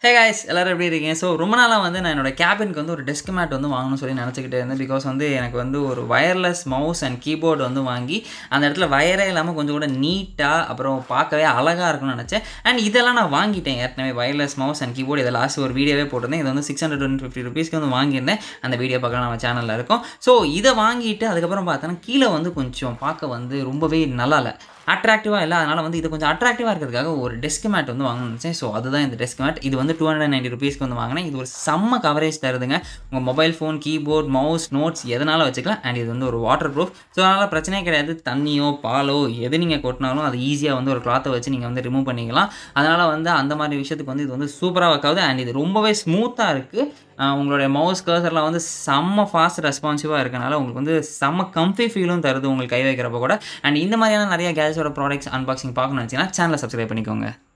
hey guys எல்லோரும் எப்படி இருக்கீங்க ஸோ ரொம்ப நாளாக வந்து நான் என்னோட கேபினுக்கு வந்து ஒரு டெஸ்க் மேட் வந்து வாங்கணும்னு சொல்லி நினச்சிக்கிட்டே இருந்தேன் பிகாஸ் வந்து எனக்கு வந்து ஒரு வயர்லெஸ் மவுஸ் அண்ட் கீபோர்டு வந்து வாங்கி அந்த இடத்துல வயரே இல்லாமல் கொஞ்சம் கூட நீட்டாக அப்புறம் பார்க்கவே அழகாக இருக்கும்னு நினச்சேன் அண்ட் இதெல்லாம் நான் வாங்கிட்டேன் ஏற்கனவே வயர்லெஸ் மவுஸ் அண்ட் கீபோர்டு இதை லாஸ்ட் ஒரு வீடியோவே போட்டிருந்தேன் இது வந்து சிக்ஸ் ஹண்ட்ரட் அண்ட் ஃபிஃப்டி ருபீஸ்க்கு வந்து வாங்கியிருந்தேன் அந்த வீடியோ பார்க்கலாம் நம்ம சேனலில் இருக்கும் ஸோ இதை வாங்கிட்டு அதுக்கப்புறம் பார்த்தோன்னா கீழே வந்து கொஞ்சம் பார்க்க வந்து ரொம்பவே நல்லா இல்லை அட்ராக்டிவாக இல்லை அதனால் வந்து இது கொஞ்சம் அட்ராக்டிவாக இருக்கிறதுக்காக ஒரு டெஸ்க் மேட் வந்து வாங்கணும்னு நினச்சேன் ஸோ அதுதான் இந்த டெஸ்க் மேட் இது வந்து டூ ஹண்ட்ரட் நைன்ட்டி ருபீஸ்க்கு வந்து வாங்கினேன் இது ஒரு செம்ம கவரேஜ் தருதுங்க உங்கள் mobile phone keyboard mouse notes எதனால் வச்சுக்கலாம் அண்ட் இது வந்து ஒரு வாட்டர் ப்ரூஃப் ஸோ அதனால் பிரச்சனையே கிடையாது தண்ணியோ பாலோ எது நீங்கள் கொட்டினாலும் அது ஈஸியாக வந்து ஒரு கிளாத்தை வச்சு நீங்கள் வந்து ரிமூவ் பண்ணிக்கலாம் அதனால் வந்து அந்த மாதிரி விஷயத்துக்கு வந்து இது வந்து சூப்பராக ஒர்க் ஆகுது அண்ட் இது ரொம்பவே ஸ்மூத்தாக இருக்குது உங்களுடைய மவுஸ் கர்சர்லாம் வந்து செம்ம ஃபாஸ்ட் ரெஸ்பான்சிவாக இருக்கனால உங்களுக்கு வந்து செம்ம கம்ஃபி ஃபீலும் தருது உங்களுக்கு கை வைக்கிறப்ப கூட அண்ட் இந்த மாதிரியான நிறைய கேஸோட ப்ராடக்ட்ஸ் அன்பாக்சிங் பார்க்கணும்னு நினச்சிங்கன்னா சேனலை சப்ஸ்கிரைப் பண்ணிக்கோங்க